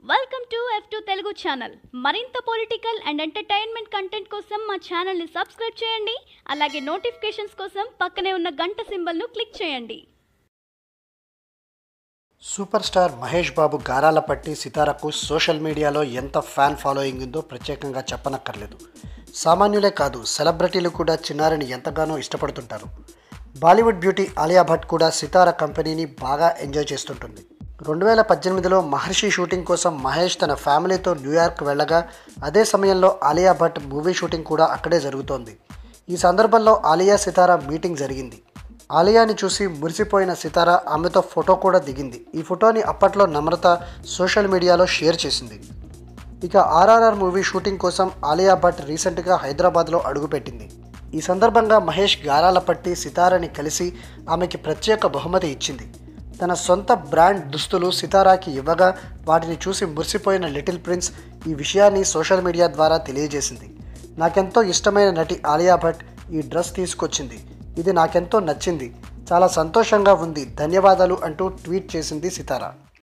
welcome to F two Telugu channel మరింత political and entertainment content కోసం మా ఛానల్ని సబ్స్క్రైబ్ చేయండి అలాగే నోటిఫికేషన్స్ కోసం పక్కనే ఉన్న గంట సింబల్ను క్లిక్ చేయండి సూపర్ స్టార్ మహేష్ బాబు గారాల పట్టి సితారకు సోషల్ మీడియాలో ఎంత ఫ్యాన్ ఫాలోయింగ్ ఉందో ప్రత్యేకంగా చెప్పనక్కర్లేదు సామాన్యులే కాదు సెలబ్రిటీలు కూడా చిన్నారిని ఎంతగానో ఇష్టపడుతుంటారు బాలీవుడ్ బ్యూటీ ఆలియా భట్ కూడా సితార కంపెనీని బాగా ఎంజాయ్ చేస్తుంటుంది రెండు వేల పద్దెనిమిదిలో మహర్షి షూటింగ్ కోసం మహేష్ తన ఫ్యామిలీతో న్యూయార్క్ వెళ్ళగా అదే సమయంలో ఆలియా భట్ మూవీ షూటింగ్ కూడా అక్కడే జరుగుతోంది ఈ సందర్భంలో ఆలియా సితార మీటింగ్ జరిగింది ఆలియాని చూసి మురిసిపోయిన సితార ఆమెతో ఫోటో కూడా దిగింది ఈ ఫోటోని అప్పట్లో నమ్రత సోషల్ మీడియాలో షేర్ చేసింది ఇక ఆర్ఆర్ఆర్ మూవీ షూటింగ్ కోసం ఆలియా భట్ రీసెంట్గా హైదరాబాద్లో అడుగుపెట్టింది ఈ సందర్భంగా మహేష్ గారాల పట్టి సితారని కలిసి ఆమెకి ప్రత్యేక బహుమతి ఇచ్చింది తన సొంత బ్రాండ్ దుస్తులు సితారాకి ఇవ్వగా వాటిని చూసి మురిసిపోయిన లిటిల్ ప్రిన్స్ ఈ విషయాన్ని సోషల్ మీడియా ద్వారా తెలియజేసింది నాకెంతో ఇష్టమైన నటి ఆలియా భట్ ఈ డ్రెస్ తీసుకొచ్చింది ఇది నాకెంతో నచ్చింది చాలా సంతోషంగా ఉంది ధన్యవాదాలు అంటూ ట్వీట్ చేసింది సితారా